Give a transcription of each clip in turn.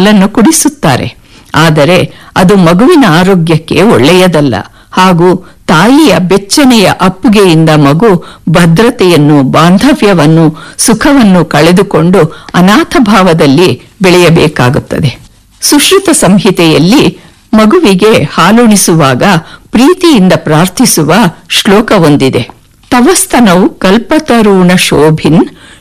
ಹಾಲನ್ನು ಕುಡಿಸುತ್ತಾರೆ ಆದರೆ ಅದು ಮಗುವಿನ ಆರೋಗ್ಯಕ್ಕೆ ಒಳ್ಳೆಯದಲ್ಲ ಹಾಗೂ ತಾಯಿಯ ಬೆಚ್ಚನೆಯ ಅಪ್ಪುಗೆಯಿಂದ ಮಗು ಭದ್ರತೆಯನ್ನು ಬಾಂಧವ್ಯವನ್ನು ಸುಖವನ್ನು ಕಳೆದುಕೊಂಡು ಅನಾಥ ಭಾವದಲ್ಲಿ ಬೆಳೆಯಬೇಕಾಗುತ್ತದೆ ಸುಶ್ರುತ ಸಂಹಿತೆಯಲ್ಲಿ ಮಗುವಿಗೆ ಹಾಲುಣಿಸುವಾಗ ಪ್ರೀತಿಯಿಂದ ಪ್ರಾರ್ಥಿಸುವ ಶ್ಲೋಕವೊಂದಿದೆ ತವಸ್ತನವು ಕಲ್ಪತರುಣ ಶೋಭಿನ್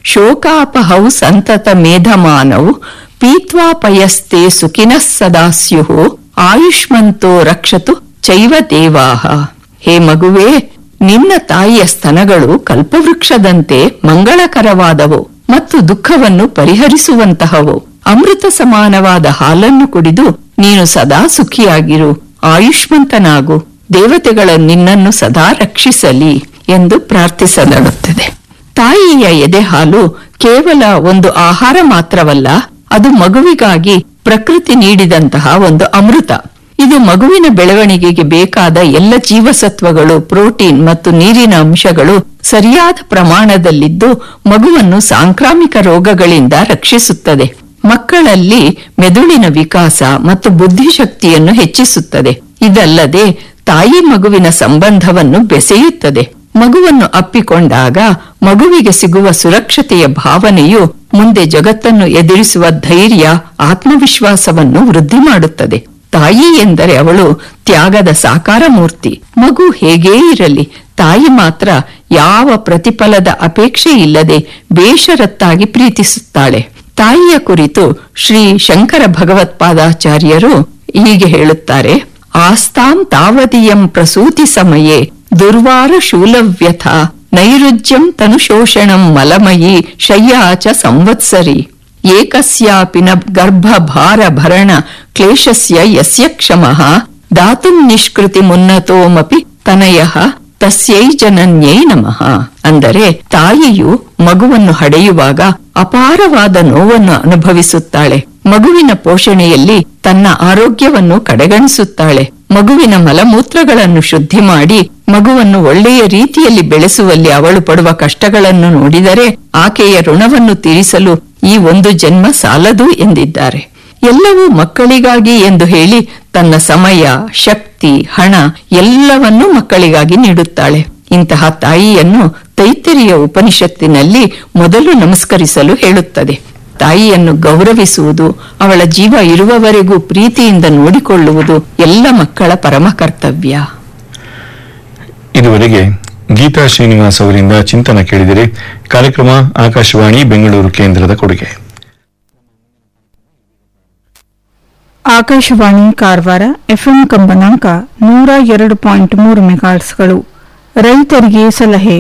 ಶೋಕಾಪಹೌ ಸಂತತ ಮೇಧಮಾನೌ ಪೀತ್ವಾಪಯಸ್ತೆ ಸುಖಿನಃ ಸದಾ ಸ್ಯುಃ ಆಯುಷ್ಮಂತೋ ರಕ್ಷತು ಚೈವ ದೇವಾಹ ಹೇ ಮಗುವೇ ನಿನ್ನ ತಾಯಿಯ ಸ್ತನಗಳು ಕಲ್ಪವೃಕ್ಷದಂತೆ ಮಂಗಳಕರವಾದವು ಮತ್ತು ದುಃಖವನ್ನು ಪರಿಹರಿಸುವಂತಹವು ಅಮೃತ ಸಮಾನವಾದ ಹಾಲನ್ನು ಕುಡಿದು ನೀನು ಸದಾ ಸುಖಿಯಾಗಿರು ಆಯುಷ್ಮಂತನಾಗು ದೇವತೆಗಳು ನಿನ್ನನ್ನು ಸದಾ ರಕ್ಷಿಸಲಿ ಎಂದು ಪ್ರಾರ್ಥಿಸಲಾಗುತ್ತದೆ ತಾಯಿಯ ಎದೆ ಹಾಲು ಕೇವಲ ಒಂದು ಆಹಾರ ಮಾತ್ರವಲ್ಲ ಅದು ಮಗುವಿಗಾಗಿ ಪ್ರಕೃತಿ ನೀಡಿದಂತಹ ಒಂದು ಅಮೃತ ಇದು ಮಗುವಿನ ಬೆಳವಣಿಗೆಗೆ ಬೇಕಾದ ಎಲ್ಲ ಜೀವಸತ್ವಗಳು ಪ್ರೋಟೀನ್ ಮತ್ತು ನೀರಿನ ಅಂಶಗಳು ಸರಿಯಾದ ಪ್ರಮಾಣದಲ್ಲಿದ್ದು ಮಗುವನ್ನು ಸಾಂಕ್ರಾಮಿಕ ರೋಗಗಳಿಂದ ರಕ್ಷಿಸುತ್ತದೆ ಮಕ್ಕಳಲ್ಲಿ ಮೆದುಳಿನ ವಿಕಾಸ ಮತ್ತು ಬುದ್ಧಿಶಕ್ತಿಯನ್ನು ಹೆಚ್ಚಿಸುತ್ತದೆ ಇದಲ್ಲದೆ ತಾಯಿ ಮಗುವಿನ ಸಂಬಂಧವನ್ನು ಬೆಸೆಯುತ್ತದೆ ಮಗುವನ್ನು ಅಪ್ಪಿಕೊಂಡಾಗ ಮಗುವಿಗೆ ಸಿಗುವ ಸುರಕ್ಷತೆಯ ಭಾವನೆಯು ಮುಂದೆ ಜಗತ್ತನ್ನು ಎದುರಿಸುವ ಧೈರ್ಯ ಆತ್ಮವಿಶ್ವಾಸವನ್ನು ವೃದ್ಧಿ ಮಾಡುತ್ತದೆ ತಾಯಿ ಎಂದರೆ ಅವಳು ತ್ಯಾಗದ ಸಾಕಾರ ಮೂರ್ತಿ ಮಗು ಹೇಗೇ ಇರಲಿ ತಾಯಿ ಮಾತ್ರ ಯಾವ ಪ್ರತಿಫಲದ ಅಪೇಕ್ಷೆ ಇಲ್ಲದೆ ಬೇಷರತ್ತಾಗಿ ಪ್ರೀತಿಸುತ್ತಾಳೆ ತಾಯಿಯ ಕುರಿತು ಶ್ರೀ ಶಂಕರ ಭಗವತ್ಪಾದಾಚಾರ್ಯರು ಹೀಗೆ ಹೇಳುತ್ತಾರೆ ಆಸ್ತಾಂ ತಾವದಿಯಂ ಪ್ರಸೂತಿ ಸಮಯೇ ದುರ್ವಾರ ಶೂಲವ್ಯಥ ನೈರುಜ್ಯಂ ತನುಶೋಷಣಂ ಮಲಮಯಿ ಶಯ್ಯಾಚ ಸಂವತ್ಸರಿ ಏಕಸ್ಯಾಪಿ ನ ಗರ್ಭಭಾರ ಭರಣ ಕ್ಲೇಶಸ್ಯ ಯಸ್ಯ ಕ್ಷಮಃ ದಾತುಂ ನಿಷ್ಕೃತಿ ಮುನ್ನತೋಮಪಿ ತನಯಃ ತಸ್ಯೈ ಜನನ್ಯೈ ನಮಃ ಅಂದರೆ ತಾಯಿಯು ಮಗುವನ್ನು ಹಡೆಯುವಾಗ ಅಪಾರವಾದ ನೋವನ್ನು ಅನುಭವಿಸುತ್ತಾಳೆ ಮಗುವಿನ ಪೋಷಣೆಯಲ್ಲಿ ತನ್ನ ಆರೋಗ್ಯವನ್ನು ಕಡೆಗಣಿಸುತ್ತಾಳೆ ಮಗುವಿನ ಮಲಮೂತ್ರಗಳನ್ನು ಶುದ್ಧಿ ಮಾಡಿ ಮಗುವನ್ನು ಒಳ್ಳೆಯ ರೀತಿಯಲ್ಲಿ ಬೆಳೆಸುವಲ್ಲಿ ಅವಳು ಪಡುವ ಕಷ್ಟಗಳನ್ನು ನೋಡಿದರೆ ಆಕೆಯ ಋಣವನ್ನು ತೀರಿಸಲು ಈ ಒಂದು ಜನ್ಮ ಸಾಲದು ಎಂದಿದ್ದಾರೆ ಎಲ್ಲವೂ ಮಕ್ಕಳಿಗಾಗಿ ಎಂದು ಹೇಳಿ ತನ್ನ ಸಮಯ ಶಕ್ತಿ ಹಣ ಎಲ್ಲವನ್ನೂ ಮಕ್ಕಳಿಗಾಗಿ ನೀಡುತ್ತಾಳೆ ಇಂತಹ ತಾಯಿಯನ್ನು ತೈತರಿಯ ಉಪನಿಷತ್ತಿನಲ್ಲಿ ಮೊದಲು ನಮಸ್ಕರಿಸಲು ಹೇಳುತ್ತದೆ ತಾಯಿಯನ್ನು ಗೌರವಿಸುವುದು ಅವಳ ಜೀವ ಇರುವವರೆಗೂ ಪ್ರೀತಿಯಿಂದ ನೋಡಿಕೊಳ್ಳುವುದು ಎಲ್ಲ ಮಕ್ಕಳ ಪರಮ ಕರ್ತವ್ಯ ಇದುವರೆಗೆ ಗೀತಾ ಶ್ರೀನಿವಾಸ್ ಅವರಿಂದ ಚಿಂತನ ಕೇಳಿದಿರಿ ಕಾರ್ಯಕ್ರಮ ಆಕಾಶವಾಣಿ ಬೆಂಗಳೂರು ಕೇಂದ್ರದ ಕೊಡುಗೆ ಆಕಾಶವಾಣಿ ಕಾರವಾರ ಎಫ್ಎಂ ಕಂಪನಾಂಕ ನೂರ ಎರಡು ಪಾಯಿಂಟ್ ಮೂರು ಮೆಗಾಟ್ಸ್ಗಳು ರೈತರಿಗೆ ಸಲಹೆ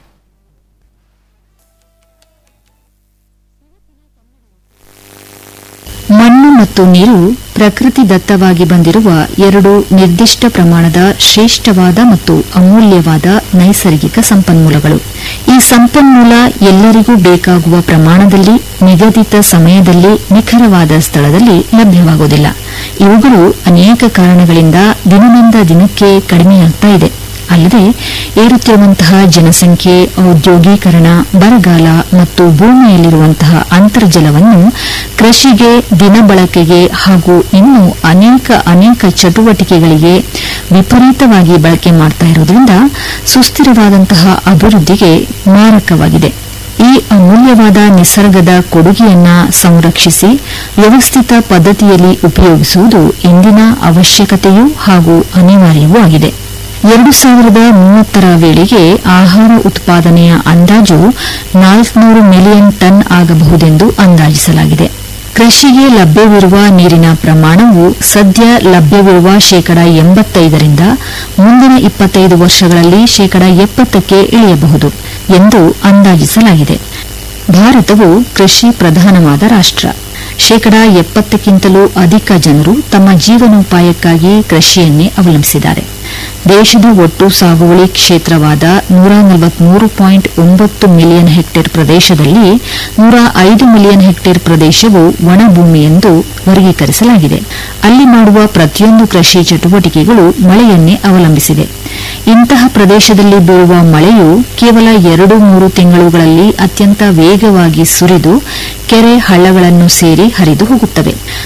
ಮಣ್ಣು ಮತ್ತು ನೀರು ಪ್ರಕೃತಿ ದತ್ತವಾಗಿ ಬಂದಿರುವ ಎರಡು ನಿರ್ದಿಷ್ಟ ಪ್ರಮಾಣದ ಶ್ರೇಷ್ಠವಾದ ಮತ್ತು ಅಮೂಲ್ಯವಾದ ನೈಸರ್ಗಿಕ ಸಂಪನ್ಮೂಲಗಳು ಈ ಸಂಪನ್ಮೂಲ ಎಲ್ಲರಿಗೂ ಬೇಕಾಗುವ ಪ್ರಮಾಣದಲ್ಲಿ ನಿಗದಿತ ಸಮಯದಲ್ಲಿ ನಿಖರವಾದ ಸ್ಥಳದಲ್ಲಿ ಲಭ್ಯವಾಗುವುದಿಲ್ಲ ಇವುಗಳು ಅನೇಕ ಕಾರಣಗಳಿಂದ ದಿನದಿಂದ ದಿನಕ್ಕೆ ಕಡಿಮೆಯಾಗ್ತಾ ಇದೆ ಅಲ್ಲದೆ ಏರುತ್ತಿರುವಂತಹ ಜನಸಂಖ್ಯೆ ಔದ್ಯೋಗೀಕರಣ ಬರಗಾಲ ಮತ್ತು ಭೂಮಿಯಲ್ಲಿರುವಂತಹ ಅಂತರ್ಜಲವನ್ನು ಕೃಷಿಗೆ ದಿನಬಳಕೆಗೆ ಹಾಗೂ ಇನ್ನೂ ಅನೇಕ ಅನೇಕ ಚಟುವಟಿಕೆಗಳಿಗೆ ವಿಪರೀತವಾಗಿ ಬಳಕೆ ಮಾಡ್ತಾ ಇರೋದ್ರಿಂದ ಸುಸ್ಥಿರವಾದಂತಹ ಅಭಿವೃದ್ಧಿಗೆ ಮಾರಕವಾಗಿದೆ ಈ ಅಮೂಲ್ಯವಾದ ನಿಸರ್ಗದ ಕೊಡುಗೆಯನ್ನ ಸಂರಕ್ಷಿಸಿ ವ್ಯವಸ್ಥಿತ ಪದ್ಧತಿಯಲ್ಲಿ ಉಪಯೋಗಿಸುವುದು ಇಂದಿನ ಅವಶ್ಯಕತೆಯೂ ಹಾಗೂ ಅನಿವಾರ್ಯವೂ ಆಗಿದೆ ಎರಡು ಸಾವಿರದ ಮೂವತ್ತರ ವೇಳೆಗೆ ಆಹಾರ ಉತ್ಪಾದನೆಯ ಅಂದಾಜು ನಾಲ್ಕುನೂರು ಮಿಲಿಯನ್ ಟನ್ ಆಗಬಹುದೆಂದು ಅಂದಾಜಿಸಲಾಗಿದೆ ಕೃಷಿಗೆ ಲಭ್ಯವಿರುವ ನೀರಿನ ಪ್ರಮಾಣವು ಸದ್ಯ ಲಭ್ಯವಿರುವ ಶೇಕಡ ಎಂಬತ್ತೈದರಿಂದ ಮುಂದಿನ ಇಪ್ಪತ್ತೈದು ವರ್ಷಗಳಲ್ಲಿ ಶೇಕಡ ಎಪ್ಪತ್ತಕ್ಕೆ ಇಳಿಯಬಹುದು ಎಂದು ಅಂದಾಜಿಸಲಾಗಿದೆ ಭಾರತವು ಕೃಷಿ ಪ್ರಧಾನವಾದ ರಾಷ್ಟ್ರ ಶೇಕಡ ಎಪ್ಪತ್ತಕ್ಕಿಂತಲೂ ಅಧಿಕ ಜನರು ತಮ್ಮ ಜೀವನೋಪಾಯಕ್ಕಾಗಿ ಕೃಷಿಯನ್ನೇ ಅವಲಂಬಿಸಿದ್ದಾರೆ ದೇಶದ ಒಟ್ಟು ಸಾಗುವಳಿ ಕ್ಷೇತ್ರವಾದ ನೂರ ನಲವತ್ಮೂರು ಪಾಯಿಂಟ್ ಒಂಬತ್ತು ಮಿಲಿಯನ್ ಹೆಕ್ಟೇರ್ ಪ್ರದೇಶದಲ್ಲಿ ನೂರ ಐದು ಮಿಲಿಯನ್ ಹೆಕ್ಟೇರ್ ಪ್ರದೇಶವು ಒಣಭೂಮಿ ಎಂದು ವರ್ಗೀಕರಿಸಲಾಗಿದೆ ಅಲ್ಲಿ ಮಾಡುವ ಪ್ರತಿಯೊಂದು ಕೃಷಿ ಚಟುವಟಿಕೆಗಳು ಮಳೆಯನ್ನೇ ಅವಲಂಬಿಸಿದೆ ಇಂತಹ ಪ್ರದೇಶದಲ್ಲಿ ಬೀಳುವ ಮಳೆಯು ಕೇವಲ ಎರಡು ಮೂರು ತಿಂಗಳುಗಳಲ್ಲಿ ಅತ್ಯಂತ ವೇಗವಾಗಿ ಸುರಿದು ಕೆರೆ ಹಳ್ಳಗಳನ್ನು ಸೇರಿ ಹರಿದು ಹೋಗುತ್ತವೆ